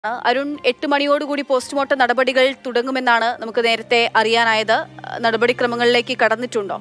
ആ, അരുൺ എട്ട് മണിയോടുകൂടി പോസ്റ്റ്മോർട്ടം നടപടികൾ തുടങ്ങുമെന്നാണ് നമുക്ക് നേരത്തെ അറിയാനായത് ആ, നടപടിക്രമങ്ങളിലേക്ക് കടന്നിട്ടുണ്ടോ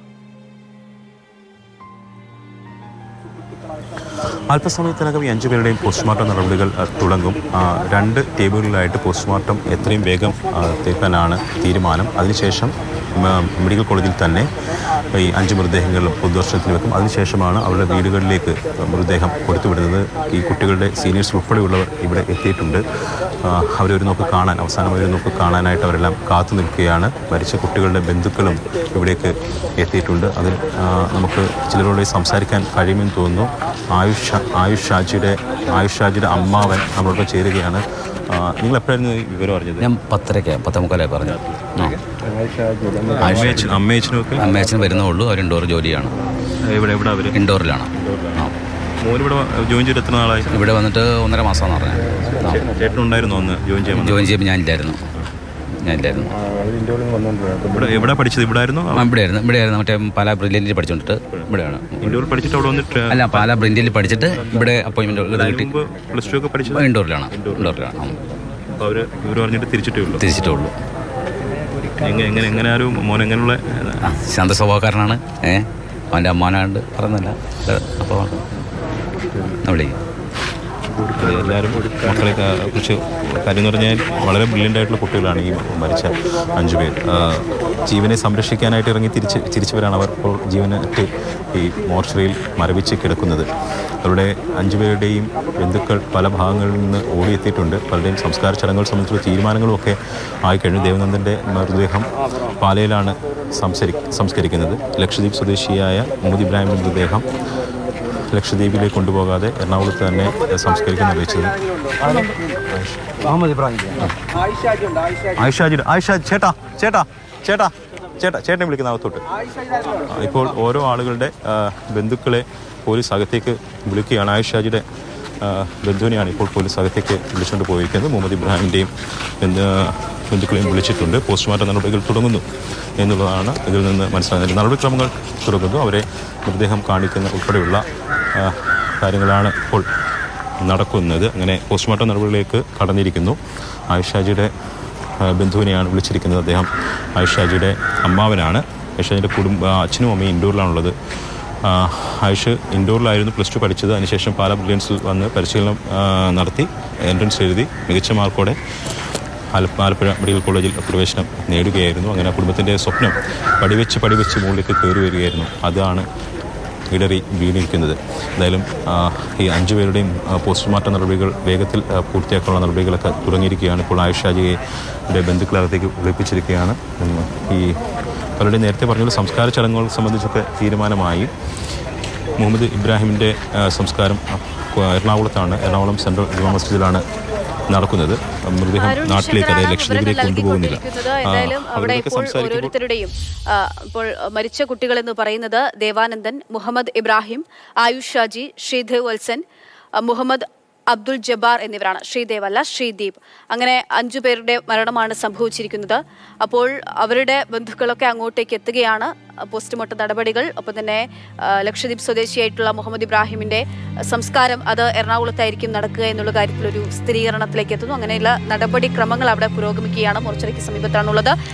അല്പസമയത്തിനകം ഈ അഞ്ചു പേരുടെയും പോസ്റ്റ്മോർട്ടം നടപടികൾ അഹ്, തുടങ്ങും ആ, രണ്ട് ടേബിളുകളിലായിട്ട് പോസ്റ്റ്മോർട്ടം എത്രയും വേഗം ആ, തീർക്കാനാണ് തീരുമാനം അതിനുശേഷം മ- മെഡിക്കൽ കോളേജിൽ തന്നെ ഈ അഞ്ച് മൃതദേഹങ്ങളും പൊതുദർശനത്തിന് വെക്കും അതിനുശേഷമാണ് അവരുടെ വീടുകളിലേക്ക് മൃതദേഹം കൊടുത്തുവിടുന്നത് ഈ കുട്ടികളുടെ സീനിയേഴ്സ് ഉൾപ്പെടെയുള്ളവർ ഇവിടെ എത്തിയിട്ടുണ്ട് ആ, അവരൊരു നോക്ക് കാണാൻ അവസാനമായി ഒരു നോക്ക് കാണാനായിട്ട് അവരെല്ലാം കാത്തു നിൽക്കുകയാണ് മരിച്ച കുട്ടികളുടെ ബന്ധുക്കളും ഇവിടേക്ക് എത്തിയിട്ടുണ്ട് അതിൽ ആ, നമുക്ക് ചിലരോട് സംസാരിക്കാൻ കഴിയുമെന്ന് തോന്നുന്നു ആയുഷ് ആയുഷ് ഷാജിയുടെ ആയുഷ് ഷാജിയുടെ അമ്മാവൻ നമ്മളോട് ചേരുകയാണ് ആ, നിങ്ങൾ എപ്പോഴായിരുന്നു ഈ വിവരം അറിഞ്ഞത് ഞാൻ പത്തരയ്ക്ക് പത്തേമുക്കാലായി പറഞ്ഞു അമ്മയച്ഛൻ അമ്മയച്ഛനും ഒക്കെ അമ്മയച്ഛന് വരുന്നേ ഉള്ളൂ അവർ ഇൻഡോർ ജോലിയാണ് ഇവിടെ ഇവിടെ അവർ ഇൻഡോറിലാണ് ആ മോനിവിടെ ജോയിൻ ചെയ്ത് എത്ര നാളായി ഇവിടെ വന്നിട്ട് ഒന്നര മാസമെന്ന് പറഞ്ഞത് ആ ചേട്ടൻ ഉണ്ടായിരുന്നു അന്ന് ജോയിൻ ചെയ്യാൻ വന്നത്? ജോയിൻ ചെയ്യുമ്പോൾ ഞാനില്ലായിരുന്നു ഞാനില്ലായിരുന്നു ഇവിടെ എവിടെ പഠിച്ചത് ഇവിടെ ആയിരുന്നു ആ ഇവിടെയായിരുന്നു ഇവിടെയായിരുന്നു മറ്റേ പാലാ ബ്രില്യൻറ്റിൽ പഠിച്ചുകൊണ്ടിട്ട് ഇവിടെയാണ് ഇന്ത്യയിൽ പഠിച്ചിട്ട് അവിടെ വന്നിട്ട് അല്ല പാലാ ബ്രില്യൻറ്റിൽ പഠിച്ചിട്ട് ഇവിടെ അപ്പോയിൻമെൻറ്റ് കിട്ടി മുമ്പ് പ്ലസ് ടു ഒക്കെ പഠിച്ചത് ഇൻഡോറിലാണ് ഇൻഡോറിലാണ് ആ. അപ്പോൾ അവർ വിവരം അറിഞ്ഞിട്ട് തിരിച്ചിട്ടേ ഉള്ളൂ തിരിച്ചിട്ടേ ഉള്ളൂ എങ്ങനെ എങ്ങനെ എങ്ങനെ ആരും മോൻ എങ്ങനെയുള്ള ആ ശാന്ത സ്വഭാവക്കാരനാണ് ഏ അവൻ്റെ അമ്മാനാണ്ട് പറയുന്നില്ല അപ്പോൾ വിളിക്കും എല്ലാവരും മക്കളെ ക- കുറിച്ച് കാര്യം എന്ന് പറഞ്ഞാൽ വളരെ ബ്രില്യൻ്റ് ആയിട്ടുള്ള കുട്ടികളാണ് ഈ മരിച്ച അഞ്ചു പേർ ആ, ജീവനെ സംരക്ഷിക്കാനായിട്ട് ഇറങ്ങി തിരിച്ച് തിരിച്ചവരാണ് അവർ ഇപ്പോൾ ജീവനറ്റ് ഈ മോർച്ചറിയിൽ മരവിച്ച് കിടക്കുന്നത് അവരുടെ അഞ്ചു പേരുടെയും ബന്ധുക്കൾ പല ഭാഗങ്ങളിൽ നിന്ന് ഓടിയെത്തിയിട്ടുണ്ട് പലരുടെയും സംസ്കാര ചടങ്ങുകൾ സംബന്ധിച്ചുള്ള തീരുമാനങ്ങളും ഒക്കെ ആയിക്കഴിഞ്ഞു ദേവനന്ദൻ്റെ മൃതദേഹം പാലയിലാണ് സംസരി സംസ്കരിക്കുന്നത് ലക്ഷദ്വീപ് സ്വദേശിയായ മുഹമ്മദ് ഇബ്രാഹിമിൻ്റെ മൃതദേഹം ലക്ഷദ്വീപിലേക്ക് കൊണ്ടുപോകാതെ എറണാകുളത്ത് തന്നെ സംസ്കരിക്കുന്ന വെച്ചത് ആയിഷാജിയുടെ ആയിഷാജ് ചേട്ടാ ചേട്ടാ ചേട്ടാ ചേട്ടാ ചേട്ടനെ വിളിക്കുന്ന അകത്തോട്ട് ആ, ഇപ്പോൾ ഓരോ ആളുകളുടെ ആ, ബന്ധുക്കളെ പോലീസ് അകത്തേക്ക് വിളിക്കുകയാണ് ആയിഷാജിയുടെ ആ, ബന്ധുവിനെയാണ് ഇപ്പോൾ പോലീസ് അകത്തേക്ക് വിളിച്ചുകൊണ്ട് പോയിരിക്കുന്നത് മുഹമ്മദ് ഇബ്രാഹിമിൻ്റെയും ബന്ധു ബന്ധുക്കളെയും വിളിച്ചിട്ടുണ്ട് പോസ്റ്റ്മോർട്ടം നടപടികൾ തുടങ്ങുന്നു എന്നുള്ളതാണ് ഇതിൽ നിന്ന് മനസ്സിലാകുന്നത് നടപടിക്രമങ്ങൾ തുടങ്ങുന്നു അവരെ മൃതദേഹം കാണിക്കുന്ന ഉൾപ്പെടെയുള്ള ആ, കാര്യങ്ങളാണ് ഇപ്പോൾ നടക്കുന്നത് അങ്ങനെ പോസ്റ്റ്മോർട്ടം നടപടികളിലേക്ക് കടന്നിരിക്കുന്നു ആയിഷാജിയുടെ ആ, ബന്ധുവിനെയാണ് വിളിച്ചിരിക്കുന്നത് അദ്ദേഹം ആയിഷാജിയുടെ അമ്മാവനാണ് ആയിഷാജിയുടെ കുടുംബ അച്ഛനും അമ്മയും ഇൻഡോറിലാണുള്ളത് ആ, ആയിഷ് ഇൻഡോറിലായിരുന്നു പ്ലസ് ടു പഠിച്ചത് അതിനുശേഷം പാലാ ബ്രില്യൻസിൽ വന്ന് പരിശീലനം ആ, നടത്തി എൻട്രൻസ് എഴുതി മികച്ച മാർക്കോടെ ആല- ആലപ്പുഴ മെഡിക്കൽ കോളേജിൽ പ്രവേശനം നേടുകയായിരുന്നു അങ്ങനെ കുടുംബത്തിൻ്റെ സ്വപ്നം പടിവെച്ച് പടിവെച്ച് മുകളിലേക്ക് കയറി വരികയായിരുന്നു അതാണ് ഇടറി വീണിരിക്കുന്നത് എന്തായാലും ആ, ഈ അഞ്ചു പേരുടെയും ആ, പോസ്റ്റ്മോർട്ടം നടപടികൾ വേഗത്തിൽ ആ, പൂർത്തിയാക്കാനുള്ള നടപടികളൊക്കെ തുടങ്ങിയിരിക്കുകയാണ് ഇപ്പോൾ ആയിഷാജിയുടെ ബന്ധുക്കളകത്തേക്ക് വിളിപ്പിച്ചിരിക്കുകയാണ് ഉം, ഈ പലരുടെയും നേരത്തെ പറഞ്ഞ സംസ്കാര ചടങ്ങുകൾ സംബന്ധിച്ചൊക്കെ തീരുമാനമായി മുഹമ്മദ് ഇബ്രാഹിമിൻ്റെ ആ, സംസ്കാരം ആ, എറണാകുളത്താണ് എറണാകുളം സെൻട്രൽ ജുമാ മസ്ജിദിലാണ് നടക്കുന്നത് മൃതദേഹം അരുൺ നാട്ടിലേക്ക് അതായത് ശങ്കറാണ് ലക്ഷദ്വീപിലേക്ക് വിവരങ്ങൾ കൊണ്ടുപോകുന്നില്ല നൽകിക്കൊണ്ടിരിക്കുന്നത്. ആ, എന്തായാലും അവിടെ അവരോടൊക്കെ ഇപ്പോൾ സംസാരിക്കുമ്പോൾ ഓരോരുത്തരുടെയും ആ, ഇപ്പോൾ മരിച്ച കുട്ടികൾ എന്ന് പറയുന്നത് ദേവാനന്ദൻ മുഹമ്മദ് ഇബ്രാഹിം ആയുഷ് ഷാജി ശ്രീദേവ് വത്സൻ ആ, മുഹമ്മദ് അബ്ദുൾ ജബ്ബാർ എന്നിവരാണ് ശ്രീദേവ് അല്ല ശ്രീദീപ് അങ്ങനെ അഞ്ചു പേരുടെ മരണമാണ് സംഭവിച്ചിരിക്കുന്നത് അപ്പോൾ അവരുടെ ബന്ധുക്കളൊക്കെ അങ്ങോട്ടേക്ക് എത്തുകയാണ് പോസ്റ്റ്മോർട്ടം നടപടികൾ ഒപ്പം തന്നെ ആ, ലക്ഷദ്വീപ് സ്വദേശിയായിട്ടുള്ള മുഹമ്മദ് ഇബ്രാഹിമിന്റെ സംസ്കാരം അത് എറണാകുളത്തായിരിക്കും നടക്കുക എന്നുള്ള കാര്യത്തിൽ ഒരു സ്ഥിരീകരണത്തിലേക്ക് എത്തുന്നു അങ്ങനെയുള്ള നടപടിക്രമങ്ങൾ അവിടെ പുരോഗമിക്കുകയാണ് മോർച്ചറിക്ക് സമീപത്താണുള്ളത്